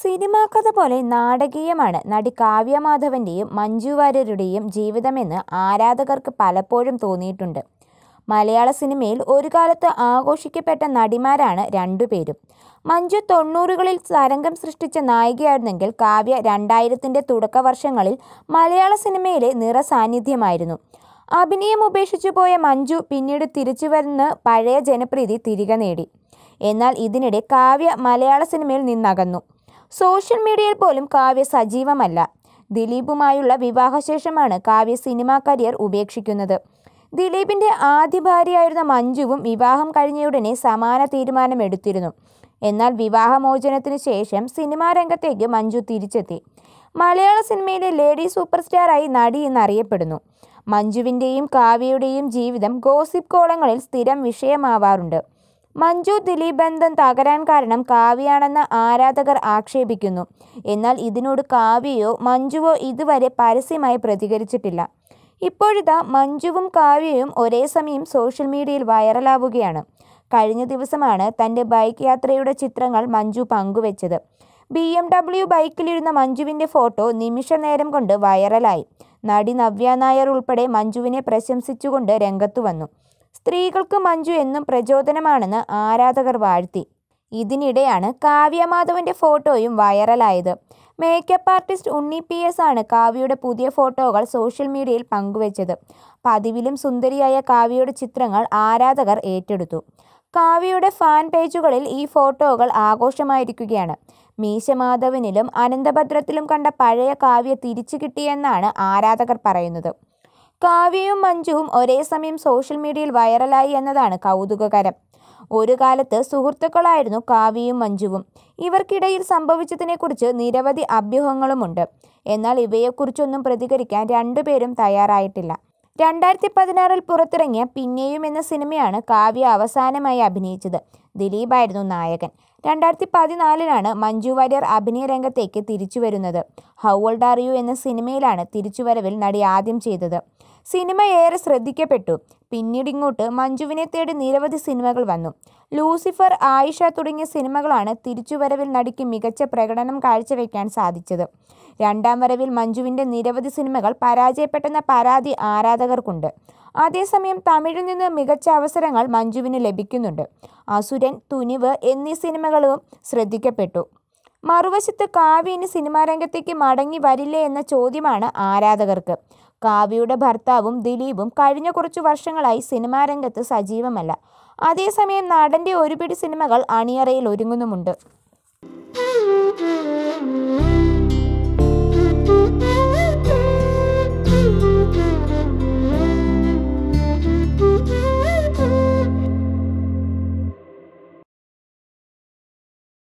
cinema കഥ പോലെ നാടകീയമാണ് നടി കാവ്യ മാധവന്റെയും മഞ്ജു വാര്യരുടെയും ജീവിതമെന്ന് ആരാധകർക്ക് പലപ്പോഴും തോന്നിയിട്ടുണ്ട് മലയാള സിനിമയിൽ ഒരു കാലത്ത് ആഘോഷിക്കപ്പെട്ട നടിമാരാണ് രണ്ടുപേരും മഞ്ജു തൊണ്ണൂറുകളിൽ തരംഗം സൃഷ്ടിച്ച നായികയായിരുന്നെങ്കിൽ കാവ്യ രണ്ടായിരത്തിൻ്റെ തുടക്ക വർഷങ്ങളിൽ മലയാള സിനിമയിലെ നിറസാന്നിധ്യമായിരുന്നു അഭിനയം ഉപേക്ഷിച്ചു പോയ മഞ്ജു പിന്നീട് തിരിച്ചു വരുന്ന പഴയ ജനപ്രീതി തിരികെ നേടി എന്നാൽ ഇതിനിടെ കാവ്യ മലയാള സിനിമയിൽ നിന്നകന്നു സോഷ്യൽ മീഡിയയിൽ പോലും കാവ്യ സജീവമല്ല ദിലീപുമായുള്ള വിവാഹശേഷമാണ് കാവ്യ സിനിമാ കരിയർ ഉപേക്ഷിക്കുന്നത് ദിലീപിന്റെ ആദ്യ ഭാര്യയായിരുന്ന മഞ്ജുവും വിവാഹം കഴിഞ്ഞയുടനെ സമാന തീരുമാനമെടുത്തിരുന്നു എന്നാൽ വിവാഹമോചനത്തിനു ശേഷം സിനിമാ രംഗത്തേക്ക് മഞ്ജു തിരിച്ചെത്തി മലയാള സിനിമയിലെ ലേഡി സൂപ്പർ സ്റ്റാറായി നടി എന്നറിയപ്പെടുന്നു മഞ്ജുവിൻ്റെയും കാവ്യയുടെയും ജീവിതം ഗോസിപ്പ് കോളങ്ങളിൽ സ്ഥിരം വിഷയമാവാറുണ്ട് മഞ്ജു ദിലീപ് ബന്ധം തകരാൻ കാരണം കാവ്യയാണെന്ന് ആരാധകർ ആക്ഷേപിക്കുന്നു എന്നാൽ ഇതിനോട് കാവ്യയോ മഞ്ജുവോ ഇതുവരെ പരസ്യമായി പ്രതികരിച്ചിട്ടില്ല ഇപ്പോഴിതാ മഞ്ജുവും കാവ്യയും ഒരേ സമയം സോഷ്യൽ മീഡിയയിൽ വൈറലാവുകയാണ് കഴിഞ്ഞ ദിവസമാണ് തൻ്റെ ബൈക്ക് യാത്രയുടെ ചിത്രങ്ങൾ മഞ്ജു പങ്കുവച്ചത് ബി എം ഡബ്ല്യു ബൈക്കിലിരുന്ന മഞ്ജുവിൻ്റെ ഫോട്ടോ നിമിഷ നേരം കൊണ്ട് വൈറലായി നടി നവ്യ നായർ ഉൾപ്പെടെ മഞ്ജുവിനെ പ്രശംസിച്ചുകൊണ്ട് രംഗത്തു വന്നു സ്ത്രീകൾക്ക് മഞ്ജു എന്നും പ്രചോദനമാണെന്ന് ആരാധകർ വാഴ്ത്തി ഇതിനിടെയാണ് കാവ്യ മാധവന്റെ ഫോട്ടോയും വൈറലായത് makeup artist Unni P S ആണ് കാവ്യയുടെ പുതിയ ഫോട്ടോകൾ സോഷ്യൽ മീഡിയയിൽ പങ്കുവച്ചത് പതിവിലും സുന്ദരിയായ കാവ്യയുടെ ചിത്രങ്ങൾ ആരാധകർ ഏറ്റെടുത്തു കാവ്യയുടെ ഫാൻ പേജുകളിൽ ഈ ഫോട്ടോകൾ ആഘോഷമായിരിക്കുകയാണ് മീശ മാധവനിലും അനന്തഭദ്രത്തിലും കണ്ട പഴയ കാവ്യ തിരിച്ചു കിട്ടിയെന്നാണ് ആരാധകർ പറയുന്നത് കാവ്യയും മഞ്ജുവും ഒരേ സമയം സോഷ്യൽ മീഡിയയിൽ വൈറലായി എന്നതാണ് കൗതുകകരം ഒരു കാലത്ത് സുഹൃത്തുക്കളായിരുന്നു കാവ്യയും മഞ്ജുവും ഇവർക്കിടയിൽ സംഭവിച്ചതിനെക്കുറിച്ച് നിരവധി അഭ്യൂഹങ്ങളുമുണ്ട് എന്നാൽ ഇവയെക്കുറിച്ചൊന്നും പ്രതികരിക്കാൻ രണ്ടുപേരും തയ്യാറായിട്ടില്ല രണ്ടായിരത്തി പതിനാറിൽ പുറത്തിറങ്ങിയ പിന്നെയും എന്ന സിനിമയാണ് കാവ്യ അവസാനമായി അഭിനയിച്ചത് ദിലീപായിരുന്നു നായകൻ രണ്ടായിരത്തി പതിനാലിലാണ് മഞ്ജു വാര്യർ അഭിനയ രംഗത്തേക്ക് തിരിച്ചു വരുന്നത് ഹൗ ഓൾഡ് ആർ യു എന്ന സിനിമയിലാണ് തിരിച്ചുവരവിൽ നടി ആദ്യം ചെയ്തത് സിനിമ ഏറെ ശ്രദ്ധിക്കപ്പെട്ടു പിന്നീട് ഇങ്ങോട്ട് മഞ്ജുവിനെ തേടി നിരവധി സിനിമകൾ വന്നു ലൂസിഫർ ആയിഷ തുടങ്ങിയ സിനിമകളാണ് തിരിച്ചുവരവിൽ നടിക്ക് മികച്ച പ്രകടനം കാഴ്ചവെക്കാൻ സാധിച്ചത് രണ്ടാം വരവിൽ മഞ്ജുവിൻ്റെ നിരവധി സിനിമകൾ പരാജയപ്പെട്ടെന്ന പരാതി ആരാധകർക്കുണ്ട് അതേസമയം തമിഴിൽ നിന്ന് മികച്ച അവസരങ്ങൾ മഞ്ജുവിന് ലഭിക്കുന്നുണ്ട് അസുരൻ തുനിവ് എന്നീ സിനിമകളും ശ്രദ്ധിക്കപ്പെട്ടു മറുവശത്ത് കാവ്യ ഇനി സിനിമാ രംഗത്തേക്ക് മടങ്ങി വരില്ലേ എന്ന ചോദ്യമാണ് ആരാധകർക്ക് കാവ്യയുടെ ഭർത്താവും ദിലീപും കഴിഞ്ഞ കുറച്ചു വർഷങ്ങളായി സിനിമാ രംഗത്ത് സജീവമല്ല അതേസമയം നടന്റെ ഒരുപിടി സിനിമകൾ അണിയറയിൽ ഒരുങ്ങുന്നുമുണ്ട്